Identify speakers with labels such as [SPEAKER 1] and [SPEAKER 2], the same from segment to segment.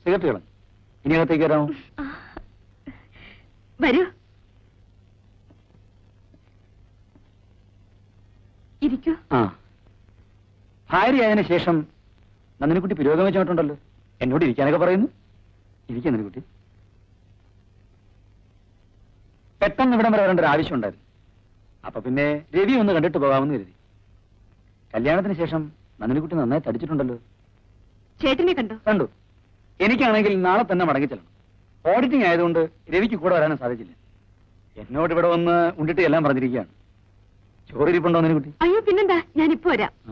[SPEAKER 1] Cigarette കളഞ്ഞു ഇനി അകത്തേക്ക് വരാമോ
[SPEAKER 2] വരൂ ഇരിക്കൂ
[SPEAKER 1] ആ ഭാര്യയായതിനു ശേഷം നന്ദിനിക്കുട്ടി പുരോഗമിച്ചിട്ടുണ്ടല്ലോ എന്നോട് ഇരിക്കാനൊക്കെ പറയുന്നു ഇരിക്കാൻ നന്ദിനിക്കുട്ടി പെട്ടെന്ന് ഇവിടം വരെ വരേണ്ട ഒരു ആവശ്യം ഉണ്ടായിരുന്നു അപ്പൊ പിന്നെ രവി ഒന്ന് കണ്ടിട്ട് പോകാമെന്ന് കരുതി കല്യാണത്തിന് ശേഷം നന്ദിനിക്കുട്ടി നന്നായി തടിച്ചിട്ടുണ്ടല്ലോ
[SPEAKER 2] ചേട്ടനെ കണ്ടോ
[SPEAKER 1] കണ്ടു എനിക്കാണെങ്കിൽ നാളെ തന്നെ മടങ്ങിച്ചെല്ലണം ഓഡിറ്റിംഗ് ആയതുകൊണ്ട് രവിക്ക് കൂടെ വരാനും സാധിച്ചില്ല എന്നോട് ഇവിടെ വന്ന് ഉണ്ടിട്ട് എല്ലാം പറഞ്ഞിരിക്കുകയാണ് ചോറിരിപ്പുണ്ടോ നന്ദിനിക്കുട്ടി
[SPEAKER 2] അയ്യോ പിന്നെന്താ ഞാനിപ്പോ വരാം
[SPEAKER 1] ആ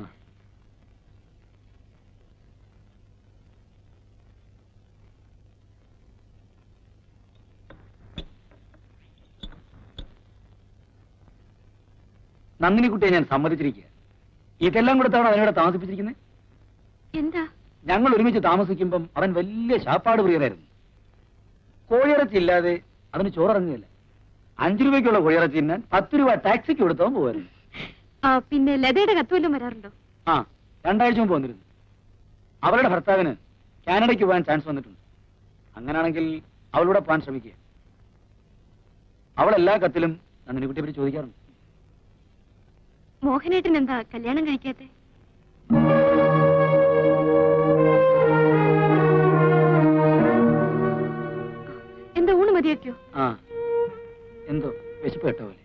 [SPEAKER 1] നന്ദിനിക്കുട്ടിയെ ഞാൻ സമ്മതിച്ചിരിക്കുക ഇതെല്ലാം കൂടെ തവണ അവനോട് താമസിപ്പിച്ചിരിക്കുന്നത്
[SPEAKER 2] എന്താ
[SPEAKER 1] ഞങ്ങൾ ഒരുമിച്ച് താമസിക്കുമ്പം അവൻ വലിയ ശാപ്പാട് പ്രിയനായിരുന്നു കോഴിയിറച്ചി ഇല്ലാതെ അവന് ചോറിറങ്ങുകയില്ല അഞ്ചു രൂപയ്ക്കുള്ള കോഴിയിറച്ചി തിന്നാൻ പത്ത് രൂപ ടാക്സിക്ക് കൊടുത്തവൻ പോവായിരുന്നു
[SPEAKER 2] ആ പിന്നെ ലതയുടെ കത്തുവല്ലം വരാറുണ്ടോ
[SPEAKER 1] ആ രണ്ടാഴ്ച മുമ്പ് വന്നിരുന്നു അവരുടെ ഭർത്താവിന് കാനഡയ്ക്ക് പോകാൻ ചാൻസ് വന്നിട്ടുണ്ട് അങ്ങനാണെങ്കിൽ അവളൂടെ പോകാൻ ശ്രമിക്കുക അവൾ എല്ലാ കത്തിലും നന്ദിനിക്കുട്ടിയെ പറ്റി ചോദിക്കാറുണ്ട്
[SPEAKER 2] മോഹനേട്ടൻ എന്താ കല്യാണം കഴിക്കാത്തെ എന്താ ഊണ് മതിയാക്കിയോ
[SPEAKER 1] ആ എന്തോ വിശപ്പ് കേട്ട പോലെ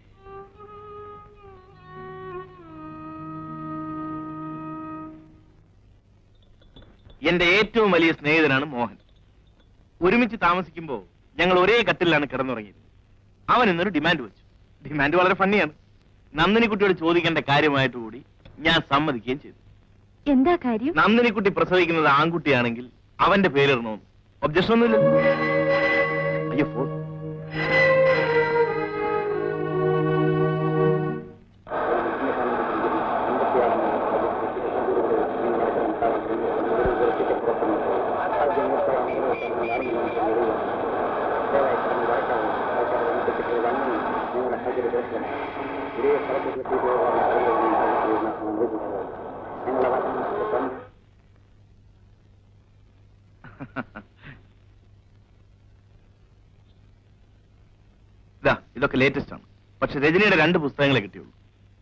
[SPEAKER 3] എന്റെ ഏറ്റവും വലിയ സ്നേഹിതനാണ് മോഹൻ ഒരുമിച്ച് താമസിക്കുമ്പോൾ ഞങ്ങൾ ഒരേ കട്ടിലാണ് കിടന്നുറങ്ങിയത് അവൻ ഇന്നൊരു ഡിമാൻഡ് വെച്ചു ഡിമാൻഡ് വളരെ ഫണ്ണിയാണ് നന്ദിനിക്കുട്ടിയോട് ചോദിക്കേണ്ട കാര്യമായിട്ട് കൂടി ഞാൻ സമ്മതിക്കുകയും ചെയ്തു
[SPEAKER 2] എന്താ കാര്യം
[SPEAKER 3] നന്ദിനിക്കുട്ടി പ്രസവിക്കുന്നത് ആൺകുട്ടിയാണെങ്കിൽ അവന്റെ പേരിടണമെന്ന് ഒബ്ജക്ഷൻ ഒന്നുമില്ല അയ്യോ ഫോൺ ഇതാ ഇതൊക്കെ ലേറ്റസ്റ്റ് ആണ് പക്ഷെ രജനിയുടെ രണ്ട് പുസ്തകങ്ങളെ കിട്ടിയുള്ളൂ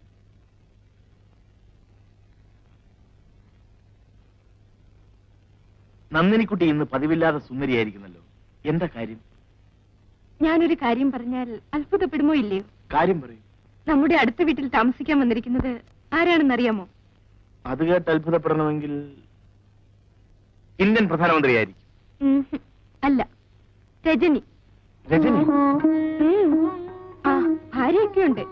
[SPEAKER 3] നന്ദിനിക്കുട്ടി ഇന്ന് പതിവില്ലാതെ സുന്ദരിയായിരിക്കുന്നല്ലോ എന്താ കാര്യം
[SPEAKER 2] ഞാനൊരു കാര്യം പറഞ്ഞാൽ അത്ഭുതപ്പെടുമോ ഇല്ലയോ
[SPEAKER 3] കാര്യം പറയും
[SPEAKER 2] നമ്മുടെ അടുത്ത വീട്ടിൽ താമസിക്കാൻ വന്നിരിക്കുന്നത് ആരാണെന്നറിയാമോ
[SPEAKER 3] അത് കേട്ട് അത്ഭുതപ്പെടണമെങ്കിൽ ഇന്ത്യൻ പ്രധാനമന്ത്രിയായിരിക്കും
[SPEAKER 2] ഉം ഹും. അല്ല രജനി
[SPEAKER 3] രജനി
[SPEAKER 2] ഉം. ആ ഭാര്യയൊക്കെ ഉണ്ട്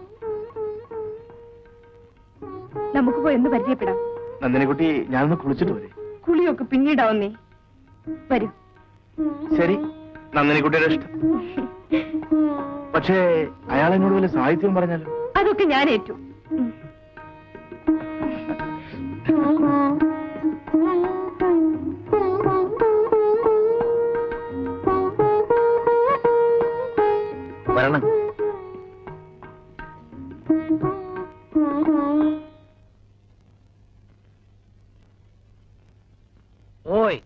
[SPEAKER 2] നമുക്ക് പോയി ഒന്ന് പരിചയപ്പെടാം
[SPEAKER 3] നന്ദിനിക്കുട്ടി ഞാനൊന്ന് കുളിച്ചിട്ട് വരെ
[SPEAKER 2] കുളിയൊക്കെ പിന്നീടാവുന്നേ വരൂ
[SPEAKER 3] ശരി നന്ദിനിക്കുട്ടിയുടെ ഇഷ്ടം പക്ഷേ അയാൾ എന്നോട് വല്ല സാഹിത്യം പറഞ്ഞാലോ
[SPEAKER 2] അതൊക്കെ ഞാൻ ഏറ്റു ഉം.
[SPEAKER 3] വരണം
[SPEAKER 1] ഓയ്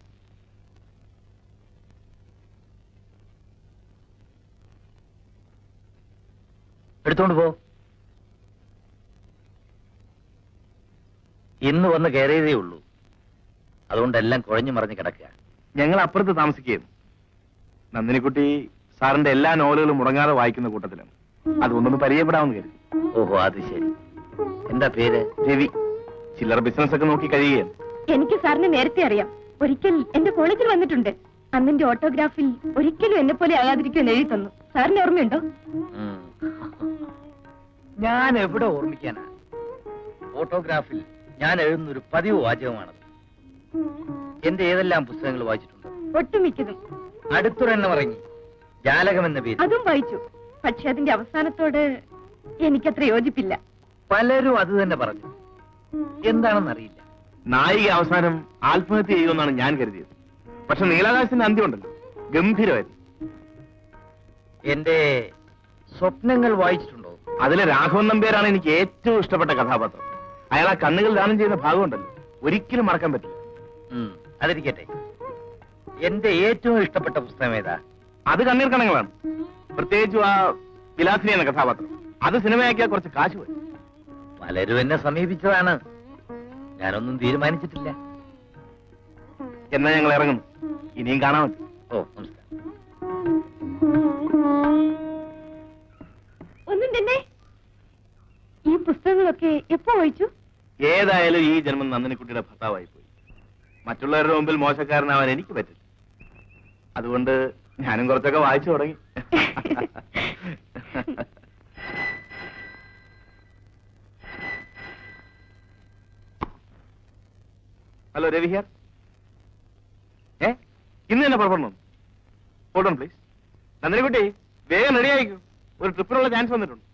[SPEAKER 1] എടുത്തോണ്ട് പോ ഇന്ന് വന്ന് കയറിയതേ ഉള്ളൂ അതുകൊണ്ട് എല്ലാം കുഴഞ്ഞു മറിഞ്ഞ് കിടക്കുക
[SPEAKER 3] ഞങ്ങൾ അപ്പുറത്ത് താമസിക്കുകയും നന്ദിനിക്കുട്ടി സാറിന്റെ എല്ലാ നോവലുകളും മുടങ്ങാതെ വായിക്കുന്ന കൂട്ടത്തിലാണ് അതുകൊണ്ടൊന്ന് പരിചയപ്പെടാമെന്ന് കരുതി
[SPEAKER 1] ഓഹോ അത് ശരി എന്താ പേര്
[SPEAKER 3] രവി ചില്ലറ ബിസിനസ് ഒക്കെ നോക്കി കഴിയുകയാണ്
[SPEAKER 2] എനിക്ക് സാറിനെ നേരത്തെ അറിയാം ഒരിക്കൽ എന്റെ കോളേജിൽ വന്നിട്ടുണ്ട് അന്നെന്റെ ഓട്ടോഗ്രാഫിൽ ഒരിക്കലും എന്നെ പോലെ ആകാതിരിക്കുമെന്ന് എഴുതി തന്നു സാറിന് ഓർമ്മയുണ്ടോ
[SPEAKER 1] ഉം. ഞാൻ എവിടെ ഓർമ്മിക്കാനാ ഫോട്ടോഗ്രാഫിൽ ഞാൻ എഴുതുന്ന ഒരു പതിവ് വാചകമാണത് എന്റെ ഏതെല്ലാം പുസ്തകങ്ങൾ വായിച്ചിട്ടുണ്ട്
[SPEAKER 2] ഒട്ടുമിക്കതും
[SPEAKER 1] അടുത്തൊരെണ്ണം ഇറങ്ങി ജാലകം എന്ന പേര്
[SPEAKER 2] അതും വായിച്ചു പക്ഷെ അതിന്റെ അവസാനത്തോട് എനിക്കത്ര യോജിപ്പില്ല
[SPEAKER 1] പലരും അത് തന്നെ പറഞ്ഞു എന്താണെന്നറിയില്ല
[SPEAKER 3] നായിക അവസാനം ആത്മഹത്യ ചെയ്യുമെന്നാണ് ഞാൻ കരുതിയത് പക്ഷെ നീലാകാശത്തിന്റെ അന്ത്യം ഉണ്ടല്ലോ ഗംഭീരമായിരുന്നു
[SPEAKER 1] എന്റെ സ്വപ്നങ്ങൾ വായിച്ചിട്ടുണ്ടോ
[SPEAKER 3] അതിലെ രാഘവൻ നമ്പ്യാരാണ് എനിക്ക് ഏറ്റവും ഇഷ്ടപ്പെട്ട കഥാപാത്രം അയാൾ ആ കണ്ണുകൾ ദാനം ചെയ്യുന്ന ഭാഗമുണ്ടല്ലോ ഒരിക്കലും മറക്കാൻ പറ്റില്ല
[SPEAKER 1] ഉം, അതിരിക്കട്ടെ
[SPEAKER 4] എന്റെ ഏറ്റവും ഇഷ്ടപ്പെട്ട പുസ്തകം ഏതാ
[SPEAKER 3] അത് കണ്ണീർ കണങ്ങളാണ് പ്രത്യേകിച്ചും ആ വിലാസിനി എന്ന കഥാപാത്രം അത് സിനിമയാക്കിയാൽ കുറച്ച് കാശ് വരും
[SPEAKER 4] പലരും എന്നെ സമീപിച്ചതാണ് ഞാനൊന്നും തീരുമാനിച്ചിട്ടില്ല
[SPEAKER 3] എന്നാ ഞങ്ങൾ ഇറങ്ങുന്നു ഇനിയും കാണാൻ പറ്റും
[SPEAKER 4] ഓ നമസ്കാരം
[SPEAKER 2] ഒന്നും തന്നെ ഈ പുസ്തകങ്ങളൊക്കെ എപ്പോ വായിച്ചു
[SPEAKER 3] ഏതായാലും ഈ ജന്മം നന്ദിനിക്കുട്ടിയുടെ ഭർത്താവായി പോയി മറ്റുള്ളവരുടെ മുമ്പിൽ മോശക്കാരനാവാൻ എനിക്ക് പറ്റില്ല അതുകൊണ്ട് ഞാനും കുറച്ചൊക്കെ വായിച്ചു തുടങ്ങി ഹലോ രവി ഹിയർ ഏ ഇന്ന് തന്നെ പുറപ്പെടണം ഹോൾഡ് ഓൺ പ്ലീസ് നന്ദിനിക്കുട്ടി വേഗം റെഡി ആയിക്കൂ ഒരു ട്രിപ്പിനുള്ള ചാൻസ് വന്നിട്ടുണ്ട്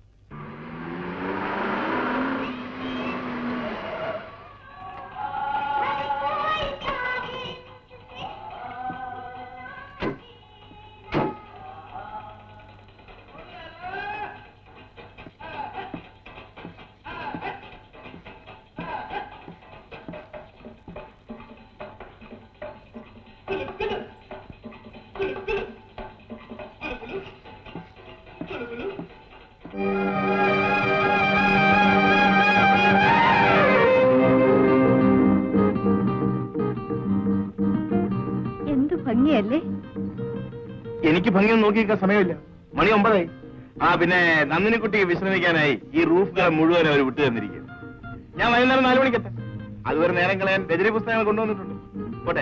[SPEAKER 2] എന്ത് ഭംഗിയല്ലേ
[SPEAKER 3] എനിക്ക് ഭംഗിയൊന്നും നോക്കിയിരിക്കാൻ സമയമില്ല മണി ഒമ്പതായി ആ പിന്നെ നന്ദിനിക്കുട്ടി വിശ്രമിക്കാനായി ഈ റൂഫ് കട മുഴുവൻ അവർ വിട്ടു തന്നിരിക്കും ഞാൻ വൈകുന്നേരം നാലു മണിക്കെത്താം അതുവരെ നേരം കളയാൻ രജനി പുസ്തകങ്ങൾ കൊണ്ടുവന്നിട്ടുണ്ട് പോട്ടെ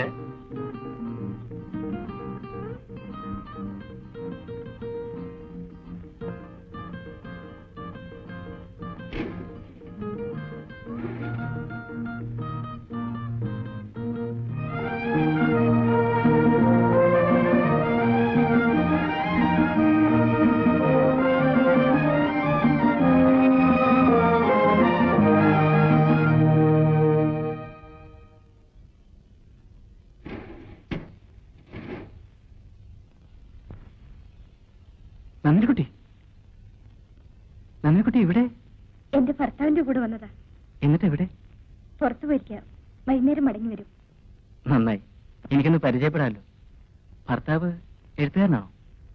[SPEAKER 1] നന്ദിനിക്കുട്ടി നന്ദിനിക്കുട്ടി ഇവിടെ
[SPEAKER 2] എന്റെ ഭർത്താവിന്റെ കൂടെ വന്നതാ
[SPEAKER 1] എന്നിട്ട് എവിടെ
[SPEAKER 2] പുറത്തു പോയിരിക്കാം വൈകുന്നേരം മടങ്ങി വരും
[SPEAKER 1] നന്നായി എനിക്കൊന്ന് പരിചയപ്പെടാമല്ലോ ഭർത്താവ് എഴുത്തുകാരനാണോ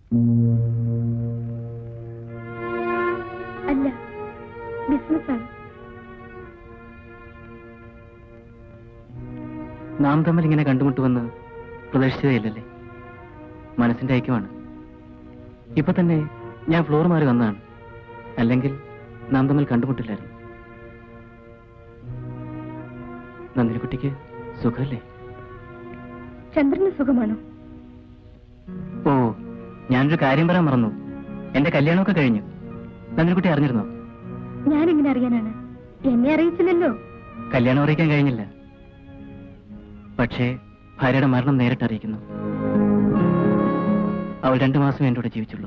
[SPEAKER 2] അല്ല ബിസിനസ്സാണ്
[SPEAKER 1] നാം തമ്മിൽ ഇങ്ങനെ കണ്ടുമുട്ടുമെന്ന് പ്രതീക്ഷിച്ചതേയില്ലല്ലേ മനസ്സിന്റെ ഐക്യമാണ് ഇപ്പൊ തന്നെ ഞാൻ ഫ്ലോർ മാറി വന്നതാണ് അല്ലെങ്കിൽ നാം തമ്മിൽ കണ്ടുമുട്ടില്ലായിരുന്നു നന്ദിനിക്കുട്ടിക്ക് സുഖമല്ലേ
[SPEAKER 2] ചന്ദ്രന് സുഖമാണോ
[SPEAKER 1] ഓ ഞാനൊരു കാര്യം പറയാൻ മറന്നു എന്റെ കല്യാണമൊക്കെ കഴിഞ്ഞു നന്ദിനിക്കുട്ടി അറിഞ്ഞിരുന്നോ
[SPEAKER 2] ഞാൻ എങ്ങനെ അറിയാനാണ് എന്നെ അറിയിച്ചില്ലല്ലോ
[SPEAKER 1] കല്യാണം അറിയിക്കാൻ കഴിഞ്ഞില്ല പക്ഷേ ഭാര്യയുടെ മരണം നേരിട്ട് അറിയിക്കുന്നു അവൾ രണ്ടു മാസം എൻ്റെ കൂടെ ജീവിച്ചുള്ളൂ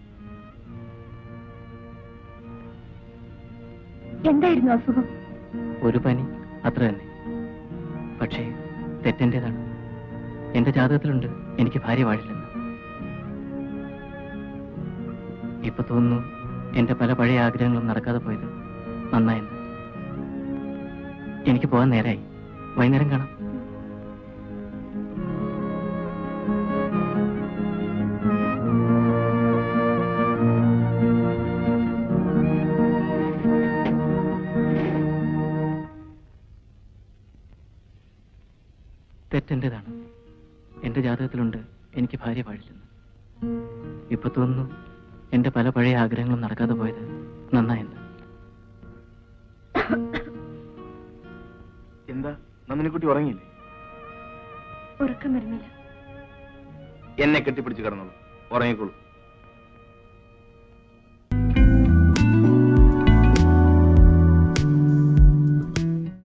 [SPEAKER 2] എന്തായിരുന്നു അസുഖം
[SPEAKER 1] ഒരു പനി അത്ര തന്നെ പക്ഷേ തെറ്റെന്റേതാണ് എന്റെ ജാതകത്തിലുണ്ട് എനിക്ക് ഭാര്യ വാഴില്ലെന്ന് ഇപ്പൊ തോന്നുന്നു എന്റെ പല പഴയ ആഗ്രഹങ്ങളും നടക്കാതെ പോയത് നന്നായെന്ന് എനിക്ക് പോകാൻ നേരായി വൈകുന്നേരം കാണാം തെറ്റെന്റേതാണ് എന്റെ ജാതകത്തിലുണ്ട് എനിക്ക് ഭാര്യ പാടില്ലെന്ന് ഇപ്പൊ തോന്നുന്നു എന്റെ പല പഴയ ആഗ്രഹങ്ങളും നടക്കാതെ പോയത് നന്നായെന്ന്
[SPEAKER 3] എന്താ നന്ദിനിക്കുട്ടി ഉറങ്ങിയില്ലേ
[SPEAKER 2] ഉറക്കം വരുന്നില്ല
[SPEAKER 3] എന്നെ കെട്ടിപ്പിടിച്ച് കിടന്നോളൂ ഉറങ്ങിക്കോളൂ